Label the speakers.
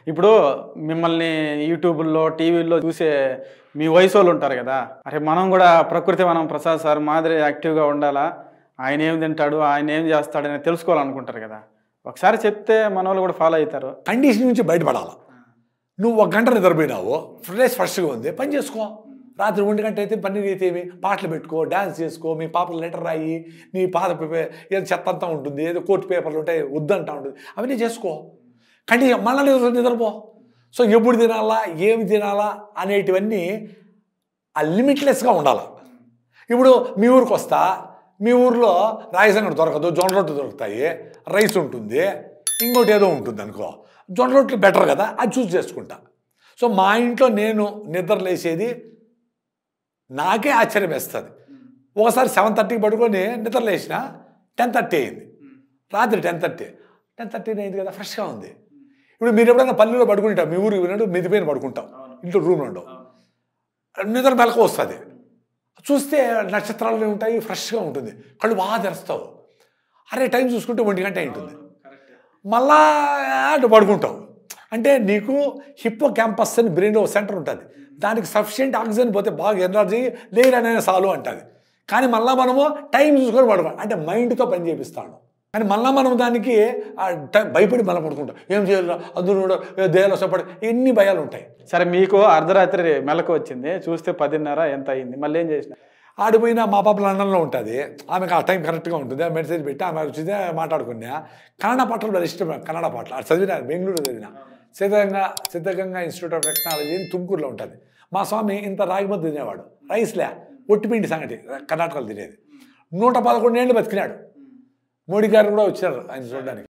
Speaker 1: ఇప్పుడు మిమ్మల్ని యూట్యూబ్లో టీవీల్లో చూసే మీ వయసు వాళ్ళు ఉంటారు కదా అరే మనం కూడా ప్రకృతి మనం ప్రసాద్ సార్ మాదిరి యాక్టివ్గా ఉండాలా ఆయన ఏం తింటాడు ఆయన ఏం చేస్తాడని తెలుసుకోవాలనుకుంటారు కదా ఒకసారి చెప్తే మన వాళ్ళు కూడా ఫాలో అవుతారు
Speaker 2: కండిషన్ నుంచి బయటపడాలి నువ్వు ఒక గంట నిద్రపోయినావు ఫ్రెష్ ఫ్రెష్గా ఉంది పని చేసుకో రాత్రి ఒంటి గంట అయితే పని అయితే ఏమి పాటలు పెట్టుకో డ్యాన్స్ చేసుకో మీ పాపలు లెటర్ రాయి నీ పాత పే- ఏదో చెత్త అంతా ఉంటుంది ఏదో కోర్టు పేపర్లు ఉంటాయి వద్దంటా ఉంటుంది అవన్నీ చేసుకో కానీ మళ్ళీ నిద్ర నిద్రపో సో ఎప్పుడు తినాలా ఏమి తినాలా అనేటివన్నీ ఆ లిమిట్లెస్గా ఉండాలి ఇప్పుడు మీ ఊరికి వస్తా మీ ఊర్లో రాగి సంగటి దొరకదు జొన్న రొట్టె దొరుకుతాయి రైస్ ఉంటుంది ఇంకోటి ఏదో ఉంటుంది అనుకో జొన్న రొట్టెలు బెటర్ కదా అది చూస్ చేసుకుంటా సో మా ఇంట్లో నేను నిద్ర లేచేది నాకే ఆశ్చర్యం వేస్తుంది ఒకసారి సెవెన్ థర్టీకి పడుకొని నిద్ర లేచిన టెన్ థర్టీ అయింది రాత్రి టెన్ థర్టీ టెన్ థర్టీ అయింది కదా ఫ్రెష్గా ఉంది ఇప్పుడు మీరు ఎప్పుడైనా పల్లెలో పడుకుంటాం మీ ఊరికి వినట్టు మిది పైన పడుకుంటాం ఇంట్లో రూమ్ ఉండవు నిద్ర మెలకు వస్తుంది చూస్తే నక్షత్రాలు ఉంటాయి ఫ్రెష్గా ఉంటుంది కళ్ళు బాగా తెరుస్తావు అరే టైం చూసుకుంటే ఒంటి గంట అయి ఉంటుంది మళ్ళా అటు పడుకుంటావు అంటే నీకు హిప్పో క్యాంపస్ అని బ్రెయిన్లో సెంటర్ ఉంటుంది దానికి సఫిషియెంట్ ఆక్సిజన్ పోతే బాగా ఎనర్జీ లేరు అనేది సాలు అంటుంది కానీ మళ్ళీ మనము టైం చూసుకొని పడుకో అంటే మైండ్తో పని చేపిస్తాడు కానీ మళ్ళీ మనం దానికి ఆ టైం భయపడి మళ్ళీ పడుకుంటాం ఏం చేయాలి అందులో దేయాలో సపడి ఎన్ని భయాలు ఉంటాయి
Speaker 1: సరే మీకు అర్ధరాత్రి మెలకు వచ్చింది చూస్తే పదిన్నర ఎంత అయింది మళ్ళీ ఏం చేసిన
Speaker 2: ఆడిపోయిన మా పాప లండన్లో ఉంటుంది ఆమెకు ఆ టైం కరెక్ట్గా ఉంటుంది ఆ మెసేజ్ పెట్టి ఆమె వచ్చిందే మాట్లాడుకున్నా కన్నడ పాటలు చాలా ఇష్టం కన్నడ పాటలు అది చదివిన బెంగళూరు చదివిన Siddaganga Siddaganga institute of technology అని తుమ్కూరులో ఉంటుంది మా స్వామి ఇంత రాగిమద్ద తినేవాడు రైస్లే ఒట్టిపిండి సంగటి కర్ణాటకలో తినేది నూట పదకొండు ఏళ్ళు బతికినాడు మోడీ గారు కూడా వచ్చారు ఆయన చూడడానికి